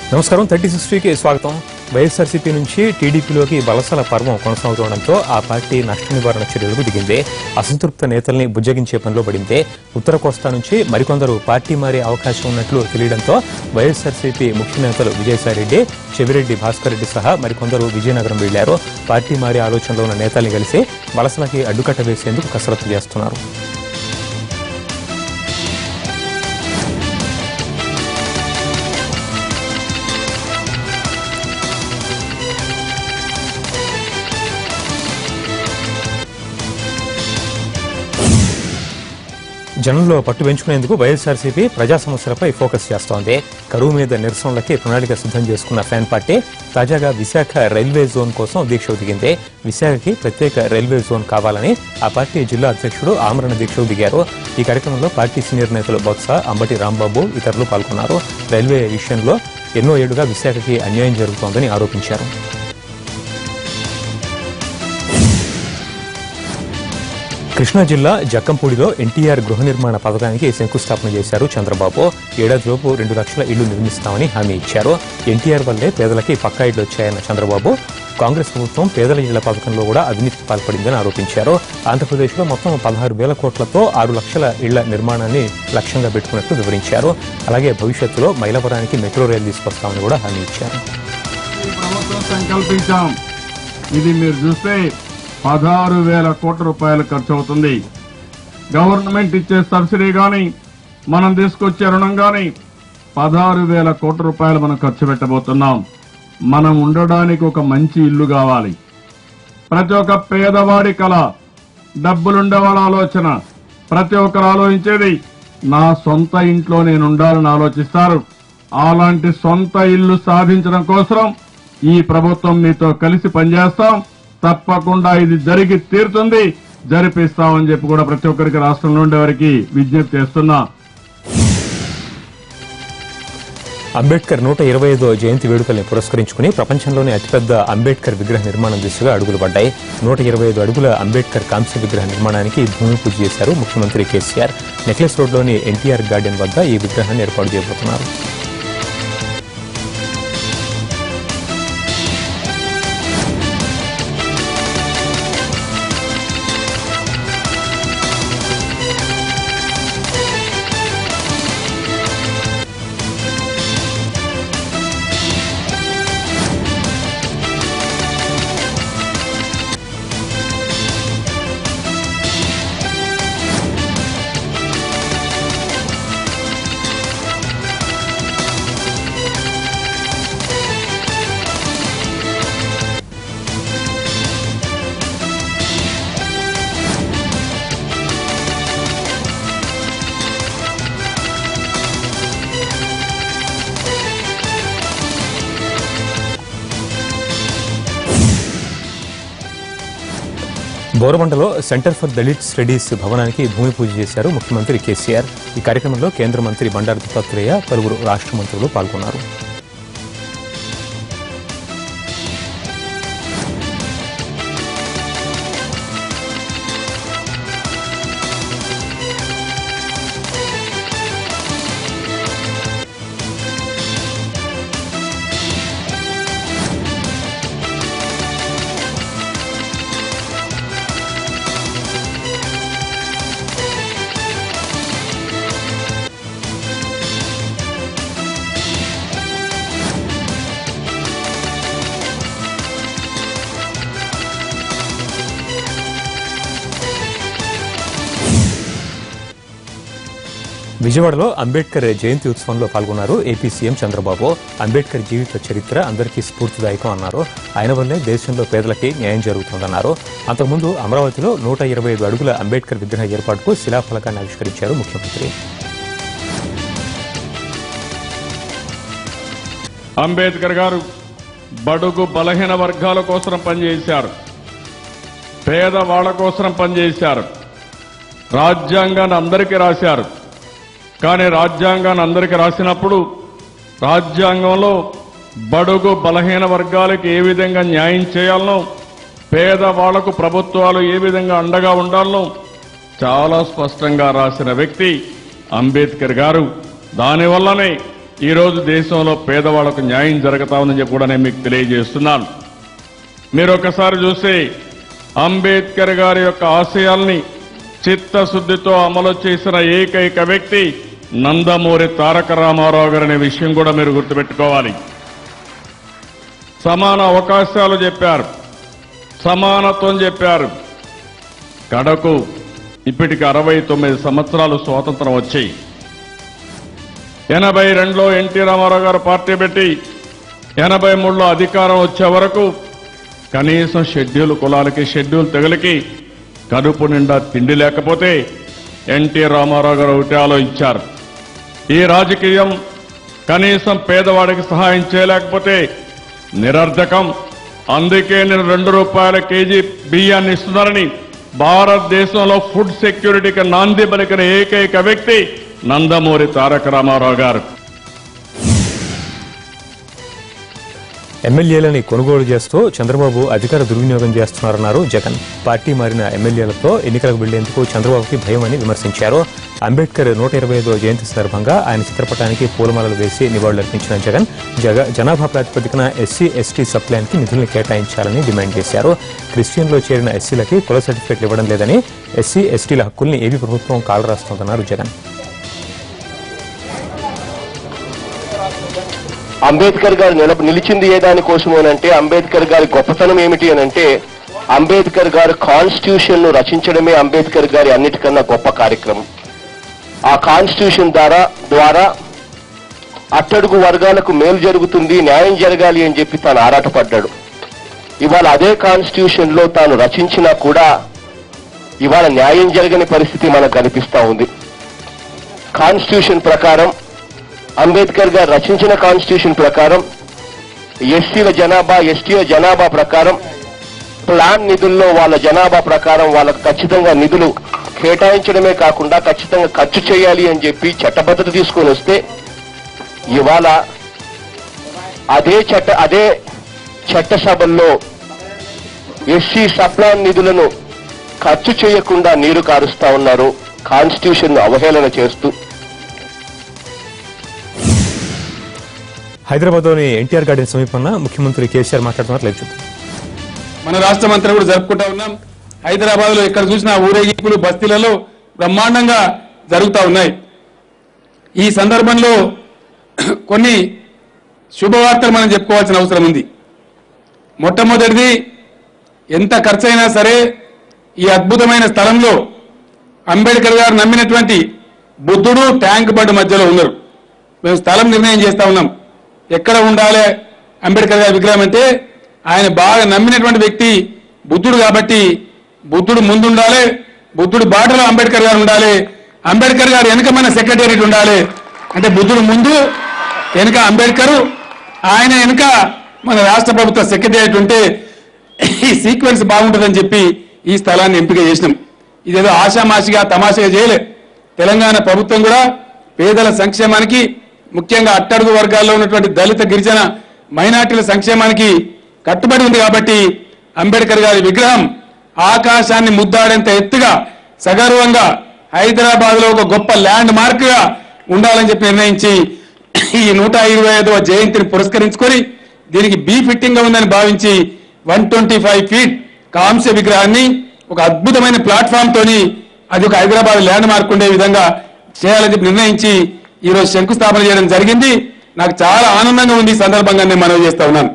నమస్కారం థర్టీ సిక్స్టీకి స్వాగతం వైఎస్ఆర్సీపీ నుంచి టీడీపీలోకి వలసల పర్వం కొనసాగుతుండటంతో ఆ పార్టీ నష్ట నివారణ చర్యలకు దిగింది అసంతృప్త నేతల్ని బుజ్జగించే పనిలో పడింది ఉత్తర కోస్తా నుంచి మరికొందరు పార్టీ మారే అవకాశం ఉన్నట్లు తెలియడంతో వైఎస్ఆర్సీపీ ముఖ్య నేతలు విజయసాయిరెడ్డి చెవిరెడ్డి భాస్కర్ రెడ్డి సహా మరికొందరు విజయనగరం వెళ్లారు పార్టీ మారే ఆలోచనలో ఉన్న నేతల్ని కలిసి వలసలకి అడ్డుకట్ట వేసేందుకు కసరత్తు చేస్తున్నారు జనంలో పట్టు పెంచుకునేందుకు వైఎస్ఆర్సీపీ ప్రజా సమస్యలపై ఫోకస్ చేస్తోంది కరువు మీద నిరసనలకి ప్రణాళిక సిద్ధం చేసుకున్న ఫ్యాన్ పార్టీ తాజాగా విశాఖ రైల్వే జోన్ కోసం దీక్షకు దిగింది విశాఖకి ప్రత్యేక రైల్వే జోన్ కావాలని ఆ పార్టీ జిల్లా అధ్యక్షుడు ఆమరణ దీక్షకు దిగారు ఈ కార్యక్రమంలో పార్టీ సీనియర్ నేతలు బొత్స అంబటి రాంబాబు ఇతరులు పాల్గొన్నారు రైల్వే విషయంలో ఎన్నో ఏళ్లుగా విశాఖకి అన్యాయం జరుగుతోందని ఆరోపించారు కృష్ణా జిల్లా జక్కంపూడిలో ఎన్టీఆర్ గృహ నిర్మాణ పథకానికి శంకుస్థాపన చేశారు చంద్రబాబు ఏడాదిలోపు రెండు లక్షల ఇళ్లు నిర్మిస్తామని హామీ ఇచ్చారు ఎన్టీఆర్ వల్లే పేదలకి పక్కా ఇళ్లు వచ్చాయన్న చంద్రబాబు కాంగ్రెస్ ప్రభుత్వం పేదల ఇళ్ల పథకంలో కూడా అవినీతికి పాల్పడిందని ఆరోపించారు ఆంధ్రప్రదేశ్లో మొత్తం పదహారు వేల కోట్లతో ఆరు లక్షల ఇళ్ల నిర్మాణాన్ని లక్ష్యంగా పెట్టుకున్నట్లు వివరించారు అలాగే భవిష్యత్తులో మైలవరానికి మెట్రో రైలు తీసుకొస్తామని కూడా హామీ ఇచ్చారు ఈ ప్రభుత్వం సంకల్పించాం ఇది మీరు చూస్తే పదహారు వేల కోట్ల రూపాయలు ఖర్చు అవుతుంది గవర్నమెంట్ ఇచ్చే సబ్సిడీ గాని మనం తీసుకొచ్చే రుణం గాని పదహారు వేల కోట్ల రూపాయలు మనం ఖర్చు పెట్టబోతున్నాం మనం ఉండడానికి ఒక మంచి ఇల్లు కావాలి ప్రతి ఒక్క పేదవాడి కళ డబ్బులుండే వాళ్ళ ఆలోచన ప్రతి ఒక్కరు ఆలోచించేది నా సొంత ఇంట్లో నేను ఉండాలని ఆలోచిస్తారు అలాంటి సొంత ఇల్లు సాధించడం కోసం ఈ ప్రభుత్వం మీతో కలిసి పనిచేస్తాం తప్పకుండా ఇది జరిగి తీరుతుంది జరిపిస్తామని చెప్పి కూడా ప్రతి ఒక్కరికి రాష్ట్రంలో ఉండే వారికి విజ్ఞప్తి చేస్తున్నా అంబేద్కర్ నూట ఇరవై ఐదో జయంతి వేడుకల్ని పురస్కరించుకుని ప్రపంచంలోనే అతిపెద్ద అంబేద్కర్ విగ్రహ నిర్మాణ దిశగా అడుగులు పడ్డాయి నూట ఇరవై ఐదు అడుగుల అంబేద్కర్ కాంస్య విగ్రహ నిర్మాణానికి భూమి పూజ చేశారు ముఖ్యమంత్రి కేసీఆర్ నెక్లెస్ రోడ్లోని ఎన్టీఆర్ గార్డెన్ వద్ద ఈ విగ్రహాన్ని ఏర్పాటు చేయబోతున్నారు బోరబండలో సెంటర్ ఫర్ దళిత్ స్టడీస్ భవనానికి భూమి పూజ చేశారు ముఖ్యమంత్రి కేసీఆర్ ఈ కార్యక్రమంలో కేంద్ర మంత్రి బండారు దత్తాత్రేయ పలువురు రాష్ట్ర మంత్రులు పాల్గొన్నారు విజయవాడలో అంబేద్కర్ జయంతి ఉత్సవంలో పాల్గొన్నారు ఏపీ సీఎం చంద్రబాబు అంబేద్కర్ జీవిత చరిత్ర అందరికీ స్ఫూర్తిదాయకం అన్నారు ఆయన వల్లే దేశంలో పేదలకి న్యాయం జరుగుతోందన్నారు అంతకుముందు అమరావతిలో నూట ఇరవై ఐదు అడుగుల అంబేద్కర్ విగ్రహ ఏర్పాటుకు శిలాఫలకాన్ని ఆవిష్కరించారు ముఖ్యమంత్రి అంబేద్కర్ గారు బడుగు బలహీన వర్గాల కోసం పనిచేశారు పేదవాళ్ల కోసం పనిచేశారు రాజ్యాంగాన్ని అందరికీ రాశారు కానీ రాజ్యాంగాన్ని అందరికీ రాసినప్పుడు రాజ్యాంగంలో బడుగు బలహీన వర్గాలకు ఏ విధంగా న్యాయం చేయాలనో పేదవాళ్లకు ప్రభుత్వాలు ఏ విధంగా అండగా ఉండాలనో చాలా స్పష్టంగా రాసిన వ్యక్తి అంబేద్కర్ గారు దానివల్లనే ఈరోజు దేశంలో పేదవాళ్లకు న్యాయం జరుగుతా ఉందని చెప్పి కూడా నేను మీకు తెలియజేస్తున్నాను మీరు ఒకసారి చూస్తే అంబేద్కర్ గారి యొక్క ఆశయాల్ని చిత్తశుద్ధితో అమలు చేసిన ఏకైక వ్యక్తి నందమూరి తారక రామారావు గారు అనే విషయం కూడా మీరు గుర్తుపెట్టుకోవాలి సమాన అవకాశాలు చెప్పారు సమానత్వం చెప్పారు కడకు ఇప్పటికి అరవై తొమ్మిది సంవత్సరాలు స్వాతంత్రం వచ్చాయి ఎనభై రెండులో ఎన్టీ రామారావు గారు పార్టీ పెట్టి ఎనభై మూడులో అధికారం వచ్చే వరకు కనీసం షెడ్యూల్ కులాలకి షెడ్యూల్ తెగలకి కడుపు నిండా తిండి లేకపోతే ఎన్టీ రామారావు గారు ఒకటి ఆలోచించారు ఈ రాజకీయం కనీసం పేదవాడికి సహాయం చేయలేకపోతే నిరర్ధకం అందుకే నేను రెండు రూపాయల కేజీ బియ్యాన్ని ఇస్తున్నారని భారతదేశంలో ఫుడ్ సెక్యూరిటీకి నాంది పలికిన ఏకైక వ్యక్తి నందమూరి తారక రామారావు గారు ఎమ్మెల్యేలని కొనుగోలు చేస్తూ చంద్రబాబు అధికార దుర్వినియోగం చేస్తున్నారన్నారు జగన్ పార్టీ మారిన ఎమ్మెల్యేలతో ఎన్నికలకు వెళ్లేందుకు చంద్రబాబుకి భయం అని విమర్శించారు అంబేద్కర్ నూట ఇరవై ఐదో జయంతి సందర్భంగా ఆయన చిత్రపటానికి పూలమాలలు వేసి నివాళులర్పించిన జగన్ జగ జనాభా ప్రాతిపదికన ఎస్సీ ఎస్టీ సప్లాన్కి నిధులను కేటాయించాలని డిమాండ్ చేశారు క్రిస్టియన్లో చేరిన ఎస్సీలకి కుల సర్టిఫికేట్లు ఇవ్వడం లేదని ఎస్సీ ఎస్టీల హక్కుల్ని ఏపీ ప్రభుత్వం కాలరాస్తోందన్నారు జగన్ అంబేద్కర్ గారు నిల నిలిచింది ఏ దానికోసము అని అంటే అంబేద్కర్ గారి గొప్పతనం ఏమిటి అని అంటే అంబేద్కర్ గారు కాన్స్టిట్యూషన్ ను రచించడమే అంబేద్కర్ గారి అన్నిటికన్నా గొప్ప కార్యక్రమం ఆ కాన్స్టిట్యూషన్ ద్వారా ద్వారా అట్టడుగు వర్గాలకు మేలు జరుగుతుంది న్యాయం జరగాలి అని చెప్పి తాను ఆరాటపడ్డాడు ఇవాళ అదే కాన్స్టిట్యూషన్ లో తాను రచించినా కూడా ఇవాళ న్యాయం జరగని పరిస్థితి మనకు కనిపిస్తా ఉంది కాన్స్టిట్యూషన్ ప్రకారం అంబేద్కర్ గారు రచించిన కాన్స్టిట్యూషన్ ప్రకారం ఎస్సీల జనాభా ఎస్టీల జనాభా ప్రకారం ప్లాన్ నిధుల్లో వాళ్ళ జనాభా ప్రకారం వాళ్ళకు ఖచ్చితంగా నిధులు కేటాయించడమే కాకుండా ఖచ్చితంగా ఖర్చు చేయాలి అని చెప్పి చట్టబద్ధత తీసుకొని వస్తే ఇవాళ అదే చట్ట అదే చట్టసభల్లో ఎస్సీ సప్లాన్ నిధులను ఖర్చు చేయకుండా నీరు కారుస్తా ఉన్నారు కాన్స్టిట్యూషన్ అవహేళన చేస్తూ హైదరాబాద్లోని ఎన్టీఆర్ గార్డెన్ సమీపంలో ముఖ్యమంత్రి కేసీఆర్ మాట్లాడుతున్నారు లేదు చూద్దాం. మన రాష్ట్రం అంతా కూడా జరుపుకుంటా ఉన్నాం హైదరాబాద్ లో ఎక్కడ చూసినా ఊరేగింపులు బస్తీలలో బ్రహ్మాండంగా జరుగుతూ ఉన్నాయి ఈ సందర్భంలో కొన్ని శుభవార్తలు మనం చెప్పుకోవాల్సిన అవసరం ఉంది మొట్టమొదటిది ఎంత ఖర్చైనా సరే ఈ అద్భుతమైన స్థలంలో అంబేద్కర్ గారు నమ్మినటువంటి బుద్ధుడు ట్యాంక్ బండ్ మధ్యలో ఉన్నారు మేము స్థలం నిర్ణయం చేస్తా ఉన్నాం ఎక్కడ ఉండాలి అంబేద్కర్ గారి విగ్రహం అంటే ఆయన బాగా నమ్మినటువంటి వ్యక్తి బుద్ధుడు కాబట్టి బుద్ధుడు ముందు ఉండాలి బుద్ధుడు బాటలో అంబేద్కర్ గారు ఉండాలి అంబేద్కర్ గారు వెనుక మన సెక్రటేరియట్ ఉండాలి అంటే బుద్ధుడు ముందు వెనుక అంబేద్కర్ ఆయన వెనుక మన రాష్ట్ర ప్రభుత్వ సెక్రటేరియట్ ఉంటే ఈ సీక్వెన్స్ బాగుంటుందని చెప్పి ఈ స్థలాన్ని ఎంపిక చేసినాం ఇదేదో ఆషామాషిగా తమాషగా చేయలే తెలంగాణ ప్రభుత్వం కూడా పేదల సంక్షేమానికి ముఖ్యంగా అట్టడుగు వర్గాల్లో ఉన్నటువంటి దళిత గిరిజన మైనార్టీల సంక్షేమానికి కట్టుబడి ఉంది కాబట్టి అంబేద్కర్ గారి విగ్రహం ఆకాశాన్ని ముద్దాడేంత ఎత్తుగా సగర్వంగా హైదరాబాద్ లో ఒక గొప్ప ల్యాండ్ మార్క్ గా ఉండాలని చెప్పి నిర్ణయించి ఈ నూట ఇరవై ఐదవ జయంతిని పురస్కరించుకొని దీనికి బీ ఫిట్టింగ్ గా ఉందని భావించి వన్ ట్వంటీ ఫైవ్ ఫీట్ కాంస్య విగ్రహాన్ని ఒక అద్భుతమైన ప్లాట్ఫామ్ తోని అది ఒక హైదరాబాద్ ల్యాండ్ మార్క్ ఉండే విధంగా చేయాలని చెప్పి నిర్ణయించి ఈ రోజు శంకుస్థాపన చేయడం జరిగింది నాకు చాలా ఆనందంగా ఉంది ఈ సందర్భంగా నేను మనవి చేస్తా ఉన్నాను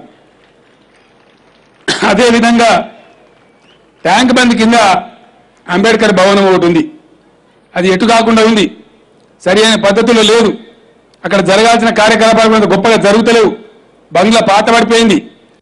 అదే విధంగా ట్యాంక్ బండ్ కింద అంబేద్కర్ భవనం ఒకటి ఉంది అది ఎటు కాకుండా ఉంది సరి అయిన పద్ధతిలో లేదు అక్కడ జరగాల్సిన కార్యకలాపాలు కూడా గొప్పగా జరుగుతలేవు బంగ్లా పాత పడిపోయింది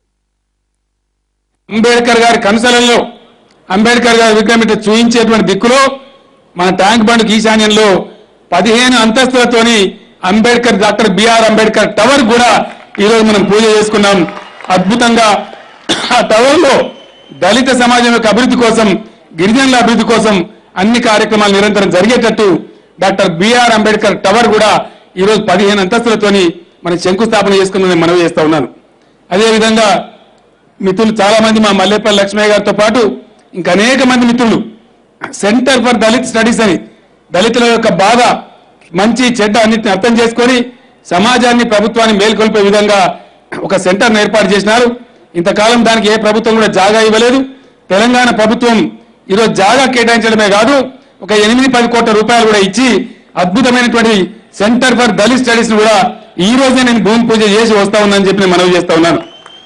అంబేద్కర్ గారి కనుసలలో అంబేద్కర్ గారి విగ్రహం ఇట్లా చూయించేటువంటి దిక్కులో మన ట్యాంక్ బండ్ ఈశాన్యంలో పదిహేను అంతస్తులతోని Ambedkar doctor BR Ambedkar tower కూడా ఈరోజు మనం పూజ చేసుకున్నాం అద్భుతంగా ఆ టవర్ లో దళిత సమాజం యొక్క అభివృద్ధి కోసం గిరిజనుల అభివృద్ధి కోసం అన్ని కార్యక్రమాలు నిరంతరం జరిగేటట్టు డాక్టర్ బిఆర్ అంబేద్కర్ టవర్ కూడా ఈ రోజు పదిహేను అంతస్తులతోని మనం శంకుస్థాపన చేసుకుని మనవి చేస్తా ఉన్నాను అదేవిధంగా మిత్రులు చాలా మంది మా మల్లేపల్లి లక్ష్మయ్య గారితో పాటు ఇంకా అనేక మంది మిత్రులు సెంటర్ ఫర్ దళిత్ స్టడీస్ అని దళితుల యొక్క బాధ మంచి చెడ్డ అన్నిటిని అర్థం చేసుకొని సమాజాన్ని ప్రభుత్వాన్ని మేల్కొల్పే విధంగా ఒక సెంటర్ను ఏర్పాటు చేసినారు ఇంతకాలం దానికి ఏ ప్రభుత్వం కూడా జాగా ఇవ్వలేదు తెలంగాణ ప్రభుత్వం ఈరోజు జాగా కేటాయించడమే కాదు ఒక ఎనిమిది పది కోట్ల రూపాయలు కూడా ఇచ్చి అద్భుతమైనటువంటి సెంటర్ ఫర్ దళిత్ స్టడీస్ కూడా ఈ రోజే నేను భూమి పూజ చేసి వస్తా ఉన్నానని చెప్పి నేను మనవి చేస్తా ఉన్నాను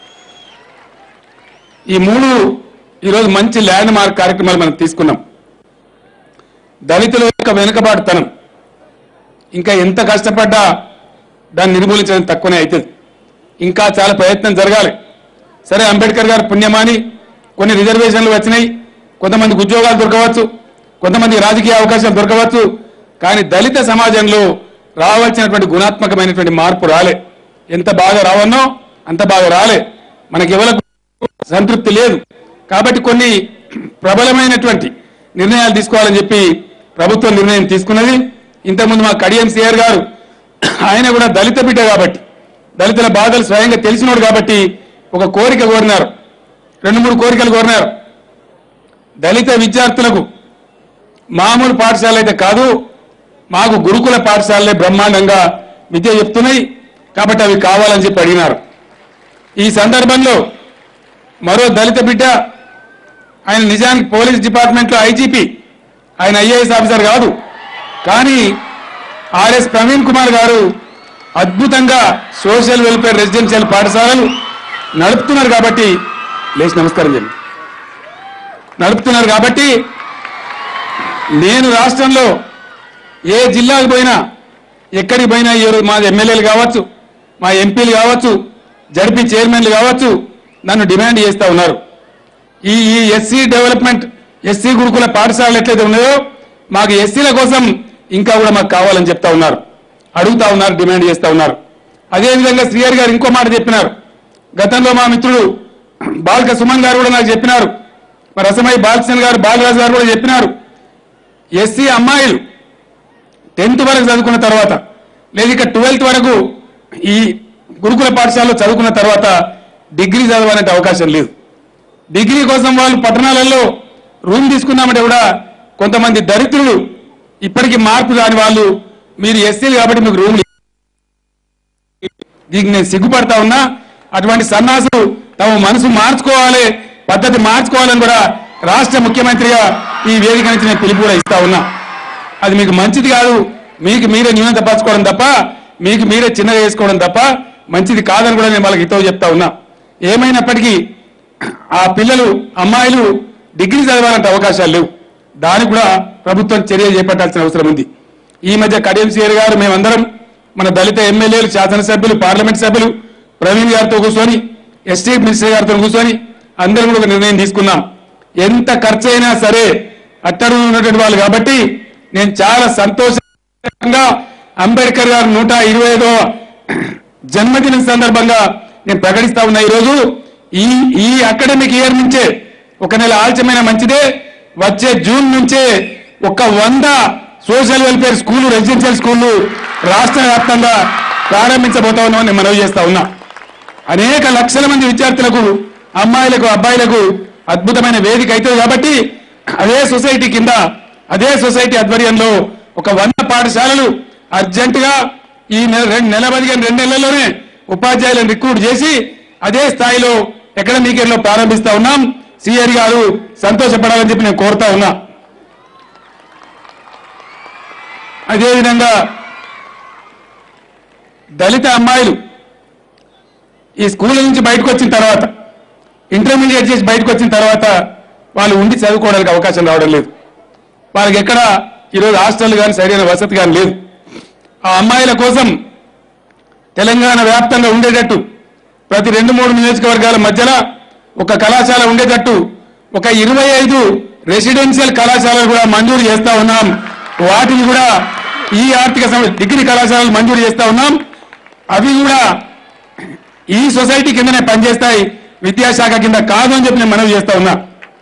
ఈ మూడు ఈరోజు మంచి ల్యాండ్ మార్క్ కార్యక్రమాలు మనం తీసుకున్నాం దళితుల యొక్క వెనుకబాటుతనం ఇంకా ఎంత కష్టపడ్డా దాన్ని నిర్మూలించడం తక్కువనే అవుతుంది ఇంకా చాలా ప్రయత్నం జరగాలి సరే అంబేద్కర్ గారు పుణ్యమాని కొన్ని రిజర్వేషన్లు వచ్చినాయి కొంతమందికి ఉద్యోగాలు దొరకవచ్చు కొంతమంది రాజకీయ అవకాశాలు దొరకవచ్చు కానీ దళిత సమాజంలో రావాల్సినటువంటి గుణాత్మకమైనటువంటి మార్పు రాలే ఎంత బాగా రావన్నో అంత బాగా రాలే మనకి ఎవరికి సంతృప్తి లేదు కాబట్టి కొన్ని ప్రబలమైనటువంటి నిర్ణయాలు తీసుకోవాలని చెప్పి ప్రభుత్వం నిర్ణయం తీసుకున్నది ఇంతకుముందు మా కడియం సిఆర్ గారు ఆయన కూడా దళిత బిడ్డ కాబట్టి దళితుల బాధలు స్వయంగా తెలిసినోడు కాబట్టి ఒక కోరిక కోరినారు రెండు మూడు కోరికలు కోరినారు దళిత విద్యార్థులకు మామూలు పాఠశాల అయితే కాదు మాకు గురుకుల పాఠశాలలే బ్రహ్మాండంగా విద్య చెప్తున్నాయి కాబట్టి అవి కావాలని చెప్పి అడిగినారు ఈ సందర్భంలో మరో దళిత బిడ్డ ఆయన నిజానికి పోలీస్ డిపార్ట్మెంట్లో ఐజీపీ ఆయన ఐఏఎస్ ఆఫీసర్ కాదు కానీ ఆర్ఎస్ ప్రవీణ్ కుమార్ గారు అద్భుతంగా సోషల్ వెల్ఫేర్ రెసిడెన్షియల్ పాఠశాలలు నడుపుతున్నారు కాబట్టి లేచి నమస్కారం చెప్పి నడుపుతున్నారు కాబట్టి నేను రాష్ట్రంలో ఏ జిల్లాకు పోయినా ఎక్కడికి పోయినా ఈ రోజు మా ఎమ్మెల్యేలు కావచ్చు మా ఎంపీలు కావచ్చు జడ్పీ చైర్మన్లు కావచ్చు నన్ను డిమాండ్ చేస్తా ఉన్నారు ఈ ఈ ఎస్సీ డెవలప్మెంట్ ఎస్సీ గురుకుల పాఠశాలలు ఎట్లయితే ఉన్నాయో మాకు ఎస్సీల కోసం ఇంకా కూడా మాకు కావాలని చెప్తా ఉన్నారు అడుగుతా ఉన్నారు డిమాండ్ చేస్తా ఉన్నారు అదేవిధంగా శ్రీహరి గారు ఇంకో మాట చెప్పినారు గతంలో మా మిత్రుడు బాల్క సుమన్ గారు కూడా నాకు చెప్పినారు మరి రసమై బాలకృష్ణ గారు బాలరాజు గారు కూడా చెప్పినారు ఎస్సీ అమ్మాయిలు టెన్త్ వరకు చదువుకున్న తర్వాత లేదా ఇక ట్వెల్త్ వరకు ఈ గురుకుల పాఠశాలలో చదువుకున్న తర్వాత డిగ్రీ చదవాలంటే అవకాశం లేదు డిగ్రీ కోసం వాళ్ళు పట్టణాలలో రూమ్ తీసుకున్నామంటే కూడా కొంతమంది దరిద్రులు ఇప్పటికీ మార్పు కాని వాళ్ళు మీరు ఎస్సీలు కాబట్టి మీకు రూమ్ దీనికి నేను సిగ్గుపడతా ఉన్నా అటువంటి సన్నాసులు తమ మనసు మార్చుకోవాలి పద్ధతి మార్చుకోవాలని కూడా రాష్ట్ర ముఖ్యమంత్రిగా ఈ వేదిక నుంచి నేను పిలుపు కూడా ఇస్తా ఉన్నా అది మీకు మంచిది కాదు మీకు మీరే న్యూనతపరచుకోవడం తప్ప మీకు మీరే చిన్నగా చేసుకోవడం తప్ప మంచిది కాదని కూడా నేను వాళ్ళకి హితవు చెప్తా ఉన్నా ఏమైనప్పటికీ ఆ పిల్లలు అమ్మాయిలు డిగ్రీ చదవాలంటే అవకాశాలు లేవు దానికి కూడా ప్రభుత్వం చర్య చేపట్టాల్సిన అవసరం ఉంది ఈ మధ్య కడియం సీఆర్ గారు మేమందరం మన దళిత ఎమ్మెల్యేలు శాసనసభ్యులు పార్లమెంట్ సభ్యులు ప్రవీణ్ గారితో కూర్చొని ఎస్టీ మినిస్టర్ గారితో కూర్చొని అందరం కూడా ఒక నిర్ణయం తీసుకున్నాం ఎంత ఖర్చు అయినా సరే అట్టడు ఉన్నటువంటి వాళ్ళు కాబట్టి నేను చాలా సంతోషంగా అంబేద్కర్ గారు నూట ఇరవై ఐదో జన్మదిన సందర్భంగా నేను ప్రకటిస్తా ఉన్నా ఈరోజు ఈ ఈ అకాడమిక్ ఇయర్ నుంచే ఒక నెల ఆలస్యమైన మంచిదే వచ్చే జూన్ నుంచే ఒక వంద సోషల్ వెల్ఫేర్ స్కూల్ రెసిడెన్షియల్ స్కూళ్లు రాష్ట్ర వ్యాప్తంగా ప్రారంభించబోతా ఉన్నామని నేను మనవి చేస్తా ఉన్నా అనేక లక్షల మంది విద్యార్థులకు అమ్మాయిలకు అబ్బాయిలకు అద్భుతమైన వేదిక అవుతుంది కాబట్టి అదే సొసైటీ కింద అదే సొసైటీ ఆధ్వర్యంలో ఒక వంద పాఠశాలలు అర్జెంటుగా ఈ నెల రెండు నెల పదిహేను రెండు నెలల్లోనే ఉపాధ్యాయులను రిక్రూట్ చేసి అదే స్థాయిలో అకాడమిక్ ఇయర్ లో ప్రారంభిస్తా ఉన్నాం సిఆర్ గారు సంతోషపడాలని చెప్పి నేను కోరుతా ఉన్నా అదేవిధంగా దళిత అమ్మాయిలు ఈ స్కూల్ నుంచి బయటకు వచ్చిన తర్వాత ఇంటర్మీడియట్ చేసి బయటకు వచ్చిన తర్వాత వాళ్ళు ఉండి చదువుకోవడానికి అవకాశం రావడం లేదు వాళ్ళకి ఎక్కడ ఈరోజు హాస్టల్ కానీ సరైన వసతి కానీ లేదు ఆ అమ్మాయిల కోసం తెలంగాణ వ్యాప్తంగా ఉండేటట్టు ప్రతి రెండు మూడు నియోజకవర్గాల మధ్యలో ఒక కళాశాల ఉండేటట్టు ఒక ఇరవై ఐదు రెసిడెన్షియల్ కళాశాలలు కూడా మంజూరు చేస్తా ఉన్నాం వాటిని కూడా ఈ ఆర్థిక సంవత్సరం డిగ్రీ కళాశాలలు మంజూరు చేస్తా ఉన్నాం అవి కూడా ఈ సొసైటీ కిందనే పనిచేస్తాయి విద్యాశాఖ కింద కాదు అని చెప్పి నేను మనవి చేస్తా ఉన్నా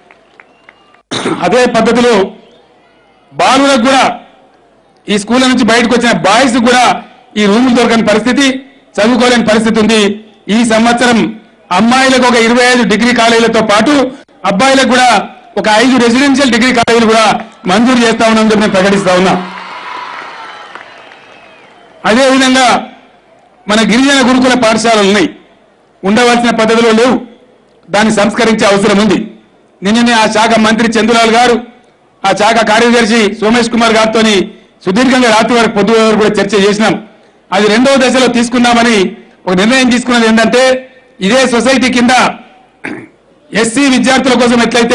అదే పద్ధతిలో బాలులకు కూడా ఈ స్కూల్ నుంచి బయటకు వచ్చిన బాయ్స్ కూడా ఈ రూములు దొరకని పరిస్థితి చదువుకోలేని పరిస్థితి ఉంది ఈ సంవత్సరం అమ్మాయిలకు ఒక ఇరవై ఐదు డిగ్రీ కాలేజీలతో పాటు అబ్బాయిలకు కూడా ఒక ఐదు రెసిడెన్షియల్ డిగ్రీ కాలేజీలు కూడా మంజూరు చేస్తా ఉన్నామని చెప్పి నేను ప్రకటిస్తా ఉన్నా అదేవిధంగా మన గిరిజన గురుకుల పాఠశాలలు ఉన్నాయి ఉండవలసిన పద్ధతిలో లేవు దాన్ని సంస్కరించే అవసరం ఉంది నిన్ననే ఆ శాఖ మంత్రి చంద్రలాల్ గారు ఆ శాఖ కార్యదర్శి సోమేష్ కుమార్ గారితో సుదీర్ఘంగా రాత్రి వరకు పొద్దు వరకు కూడా చర్చ చేసినాం అది రెండవ దశలో తీసుకుందామని ఒక నిర్ణయం తీసుకున్నది ఏంటంటే ఇదే సొసైటీ కింద ఎస్సీ విద్యార్థుల కోసం ఎట్లయితే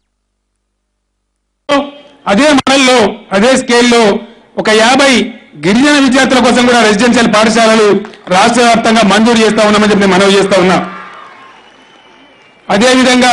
అదే మోడల్లో అదే స్కేల్లో ఒక యాభై గిరిజన విద్యార్థుల కోసం కూడా రెసిడెన్షియల్ పాఠశాలలు రాష్ట్ర వ్యాప్తంగా మంజూరు చేస్తా ఉన్నామని చెప్పి నేను మనవి చేస్తా ఉన్నా అదేవిధంగా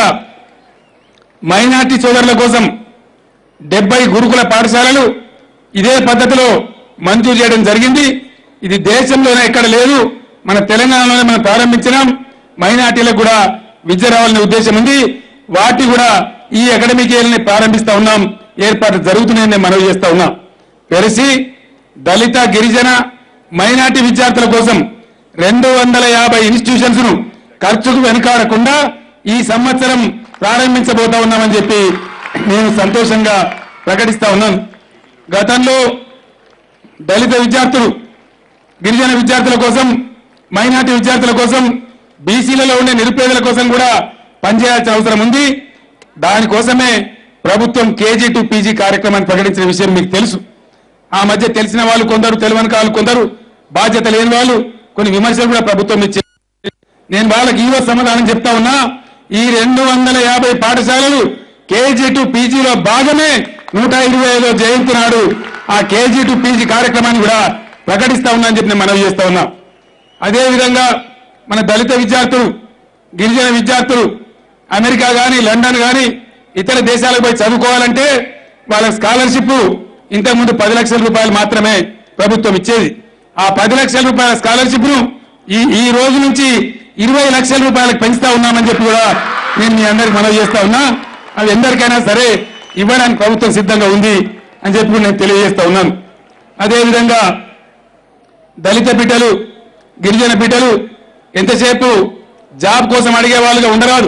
మైనార్టీ సోదరుల కోసం డెబ్బై గురుకుల పాఠశాలలు ఇదే పద్ధతిలో మంజూరు చేయడం జరిగింది ఇది దేశంలోనే ఎక్కడ లేదు మన తెలంగాణలోనే మనం ప్రారంభించినాం మైనార్టీలకు కూడా విద్య రావాలనే ఉద్దేశం ఉంది వాటి కూడా ఈ అకాడమిక్ ఇయర్ని ప్రారంభిస్తా ఉన్నాం ఏర్పాటు జరుగుతున్నాయని నేను మనవి చేస్తా ఉన్నా పెరిసి దళిత గిరిజన మైనార్టీ విద్యార్థుల కోసం రెండు వందల యాభై ఇన్స్టిట్యూషన్స్ ను ఖర్చుకు వెనుకాడకుండా ఈ సంవత్సరం ప్రారంభించబోతా ఉన్నామని చెప్పి నేను సంతోషంగా ప్రకటిస్తా ఉన్నాను గతంలో దళిత విద్యార్థులు గిరిజన విద్యార్థుల కోసం మైనార్టీ విద్యార్థుల కోసం బీసీలలో ఉండే నిరుపేదల కోసం కూడా పనిచేయాల్సిన అవసరం ఉంది దానికోసమే ప్రభుత్వం కేజీ టు పీజీ కార్యక్రమాన్ని ప్రకటించిన విషయం మీకు తెలుసు ఆ మధ్య తెలిసిన వాళ్ళు కొందరు తెలియని వాళ్ళు కొందరు బాధ్యత లేని వాళ్ళు కొన్ని విమర్శలు కూడా ప్రభుత్వం ఇచ్చింది నేను వాళ్ళకి ఈవో సమాధానం చెప్తా ఉన్నా ఈ రెండు వందల యాభై పాఠశాలలు కేజీ టు పీజీలో భాగమే నూట ఇరవై ఐదో జయంతి నాడు ఆ కేజీ టు పీజీ కార్యక్రమాన్ని కూడా ప్రకటిస్తా ఉన్నా అని చెప్పి నేను మనవి చేస్తా ఉన్నా అదేవిధంగా మన దళిత విద్యార్థులు గిరిజన విద్యార్థులు అమెరికా గాని లండన్ గాని ఇతర దేశాలకు పోయి చదువుకోవాలంటే వాళ్ళ స్కాలర్షిప్ ఇంతకుముందు పది లక్షల రూపాయలు మాత్రమే ప్రభుత్వం ఇచ్చేది ఆ పది లక్షల రూపాయల స్కాలర్షిప్ ను ఈ ఈ రోజు నుంచి ఇరవై లక్షల రూపాయలకు పెంచుతా ఉన్నామని చెప్పి కూడా నేను మీ అందరికి మనవి చేస్తా ఉన్నా అవి ఎందరికైనా సరే ఇవ్వడానికి ప్రభుత్వం సిద్ధంగా ఉంది అని చెప్పి కూడా నేను తెలియజేస్తా ఉన్నాను అదేవిధంగా దళిత బిడ్డలు గిరిజన బిడ్డలు ఎంతసేపు జాబ్ కోసం అడిగే వాళ్ళుగా ఉండరాదు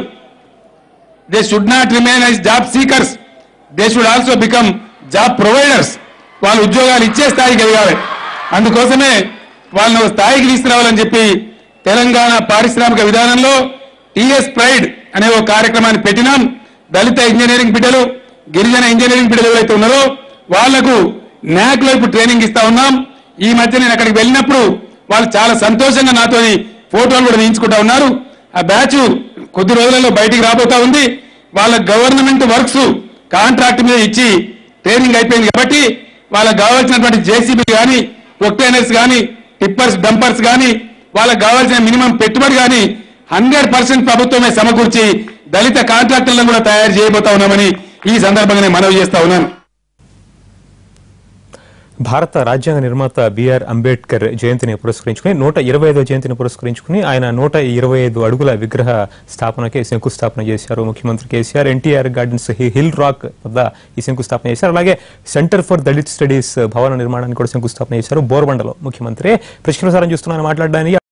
they should not remain as job seekers they should also become job providers వాళ్ళు ఉద్యోగాలు ఇచ్చే స్థాయికి ఎదగాలి అందుకోసమే వాళ్ళని ఒక స్థాయికి తీసుకురావాలని చెప్పి తెలంగాణ పారిశ్రామిక విధానంలో టీఎస్ ప్రైడ్ అనే ఒక కార్యక్రమాన్ని పెట్టినాం దళిత ఇంజనీరింగ్ బిడ్డలు గిరిజన ఇంజనీరింగ్ బిడ్డలు ఎవరైతే ఉన్నారో వాళ్లకు నాక్ లో ఇప్పుడు ట్రైనింగ్ ఇస్తా ఉన్నాం ఈ మధ్య నేను అక్కడికి వెళ్ళినప్పుడు వాళ్ళు చాలా సంతోషంగా నాతో ఫోటోలు కూడా తీయించుకుంటా ఉన్నారు ఆ బ్యాచ్ కొద్ది రోజులలో బయటికి రాబోతా ఉంది వాళ్ళ గవర్నమెంట్ వర్క్స్ కాంట్రాక్ట్ మీద ఇచ్చి ట్రైనింగ్ అయిపోయింది కాబట్టి వాళ్ళకి కావాల్సినటువంటి జేసీబీ కానీ ఒక్టైనర్స్ కానీ టిప్పర్స్ డంపర్స్ కానీ వాళ్ళకి కావాల్సిన మినిమం పెట్టుబడి కానీ హండ్రెడ్ పర్సెంట్ ప్రభుత్వమే సమకూర్చి దళిత కాంట్రాక్టర్లను కూడా తయారు చేయబోతా ఉన్నామని ఈ సందర్భంగా నేను మనవి చేస్తా ఉన్నాను భారత రాజ్యాంగ నిర్మాత బిఆర్ అంబేద్కర్ జయంతిని పురస్కరించుకుని నూట ఇరవై ఐదో జయంతిని పురస్కరించుకుని ఆయన నూట ఇరవై ఐదు అడుగుల విగ్రహ స్థాపనకి శంకుస్థాపన చేశారు ముఖ్యమంత్రి KCR NTR gardens hill- hill rock వద్ద ఈ శంకుస్థాపన చేశారు అలాగే సెంటర్ ఫర్ దళిత్ స్టడీస్ భవన నిర్మాణానికి కూడా శంకుస్థాపన చేశారు బోర్బండలో ముఖ్యమంత్రి ప్రశ్నసారం చూస్తున్నాను మాట్లాడడానికి